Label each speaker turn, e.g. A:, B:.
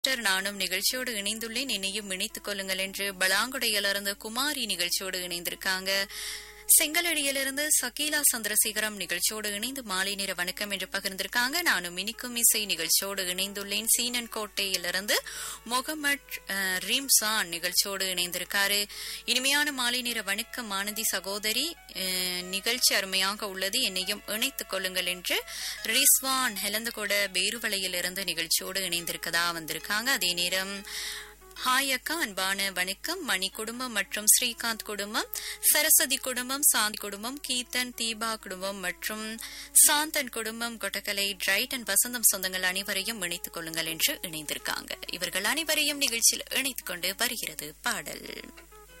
A: doctor நானும் நிகழ்ச்சியோடு இணைந்துள்ளேன் என்னையும் இணைத்துக் கொள்ளுங்கள் என்று பலாங்குடையிலிருந்து குமாரி நிகழ்ச்சியோடு இணைந்திருக்காங்க செங்கலடியிலிருந்து சகீலா சந்திரசேகரம் நிகழ்ச்சியோடு இணைந்து மாலை நேர வணக்கம் என்று பகிர்ந்திருக்காங்க நானும் இனிக்கும் இசை நிகழ்ச்சியோடு இணைந்துள்ளேன் சீனன் கோட்டையிலிருந்து முகமட் அஹ், ரீம்சான் நிகழ்ச்சியோடு இணைந்திருக்காரு இனிமையான மாலை நேர வணக்கம் ஆனந்தி சகோதரி அஹ், நிகழ்ச்சி அருமையாக உள்ளது என்னையும் இணைத்துக் கொள்ளுங்கள் என்று ரிஸ்வான் ஹெலந்தகோட பேருவளையிலிருந்து நிகழ்ச்சியோடு இணைந்திருக்கதா வந்திருக்காங்க அதே நேரம் ஹாய் அக்கா அன்பான வணக்கம் மணி குடும்பம் மற்றும் ஸ்ரீகாந்த் குடும்பம் சரஸ்வதி குடும்பம் சாந்தி குடும்பம் கீர்த்தன் தீபா குடும்பம் மற்றும் சாந்தன் குடும்பம் கொட்டக்கலை டிரைட்டன் வசந்தம் சொந்தங்கள் அனைவரையும் இணைத்துக் கொள்ளுங்கள் என்று இணைந்திருக்காங்க இவர்கள் அனைவரையும் நிகழ்ச்சியில் இணைத்துக் கொண்டு வருகிறது பாடல்